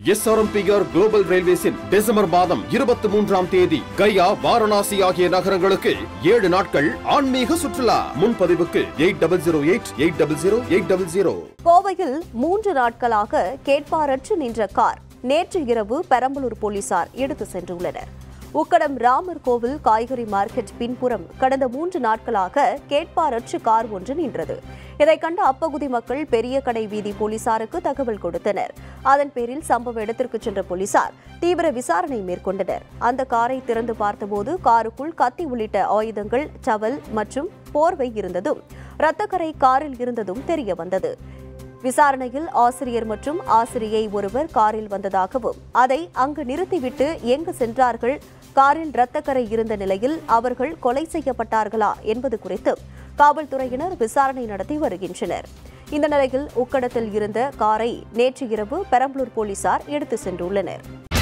SRMPR global ரயில்வேஸின் December மாதம் இருபத்தி மூன்றாம் தேதி கயா வாரணாசி ஆகிய நகரங்களுக்கு ஏழு நாட்கள் ஆன்மீக சுற்றுலா முன்பதிவுக்கு eight double zero eight eight double zero eight double zero கோவையில் மூன்று நாட்களாக கேட்பாரற்று நின்ற கார் நேற்று இரவு பெரம்பலூர் போலீசார் எடுத்து சென்றுள்ளனர் உக்கடம் ராமர் கோவில் காய்கறி மார்க்கெட் பின்புறம் கடந்த மூன்று நாட்களாக கேட்பாரற்று கார் ஒன்று நின்றது இதை கண்ட அப்பகுதி மக்கள் பெரிய கடை வீதி போலீசாருக்கு தகவல் கொடுத்தனர் அதன் பேரில் சம்பவ இடத்திற்கு சென்ற போலீசார் தீவிர விசாரணை மேற்கொண்டனர் அந்த காரை திறந்து பார்த்தபோது காருக்குள் கத்தி உள்ளிட்ட ஆயுதங்கள் டவல் மற்றும் போர்வை இருந்ததும் ரத்தக்கரை காரில் இருந்ததும் தெரிய வந்தது விசாரணையில் ஆசிரியர் மற்றும் ஆசிரியை ஒருவர் காரில் வந்ததாகவும் அதை அங்கு நிறுத்திவிட்டு எங்கு சென்றார்கள் காரில் இரத்தக்கரை இருந்த நிலையில் அவர்கள் கொலை செய்யப்பட்டார்களா என்பது குறித்து காவல்துறையினர் விசாரணை நடத்தி வருகின்றனர் இந்த நிலையில் உக்கடத்தில் இருந்த காரை நேற்று இரவு பெரம்பலூர் போலீசார் எடுத்து சென்றுள்ளனர்